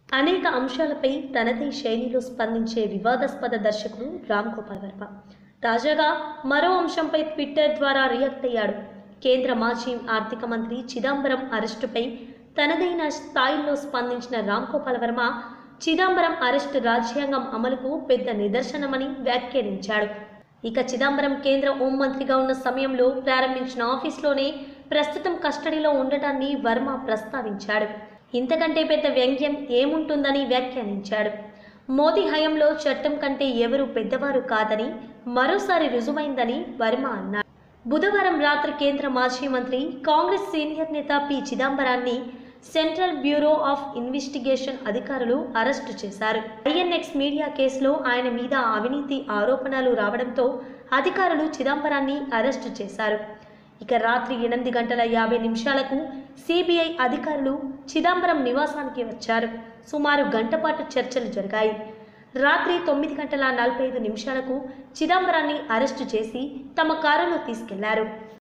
అనేక అంశాలపై తనదే శైలిలో స్పందించే వివాదాస్పద దర్శకుడు రామ్ గోపాల్ వర్మ తాజాగా మరో అంశంపై ట్విట్టర్ ద్వారా రియాక్ట్ అయ్యాడు కేంద్ర మాజీ ఆర్థిక మంత్రి చిదంబరం అరెస్టుపై తనదైన స్థాయిలో స్పందించిన రామ్ గోపాల్ వర్మ చిదంబరం అరెస్టు రాజ్యాంగం అమలుకు పెద్ద నిదర్శనమని వ్యాఖ్యానించాడు ఇక చిదంబరం కేంద్ర హోంమంత్రిగా ఉన్న సమయంలో ప్రారంభించిన ఆఫీస్లోనే ప్రస్తుతం కస్టడీలో ఉండటాన్ని వర్మ ప్రస్తావించాడు ఇంతకంటే పెద్ద వ్యంగ్యం ఏముంటుందని వ్యాఖ్యానించాడు మోదీ హయాంలో చట్టం కంటే ఎవరు పెద్దవారు కాదని మరోసారి రుజువైందని వర్మ అన్నాడు బుధవారం రాత్రి కేంద్ర మాజీ మంత్రి కాంగ్రెస్ సీనియర్ నేత పి చిదంబరాన్ని సెంట్రల్ బ్యూరో ఆఫ్ ఇన్వెస్టిగేషన్ అధికారులు అరెస్టు చేశారు ఐఎన్ఎక్స్ మీడియా కేసులో ఆయన మీద అవినీతి ఆరోపణలు రావడంతో అధికారులు చిదంబరాన్ని అరెస్టు చేశారు ఇక రాత్రి ఎనిమిది గంటల యాభై నిమిషాలకు సిబిఐ అధికారులు చిదంబరం నివాసానికి వచ్చారు సుమారు గంట పాటు చర్చలు జరిగాయి రాత్రి తొమ్మిది గంటల నలభై ఐదు నిమిషాలకు చిదంబరాన్ని అరెస్టు చేసి తమ కారులో తీసుకెళ్లారు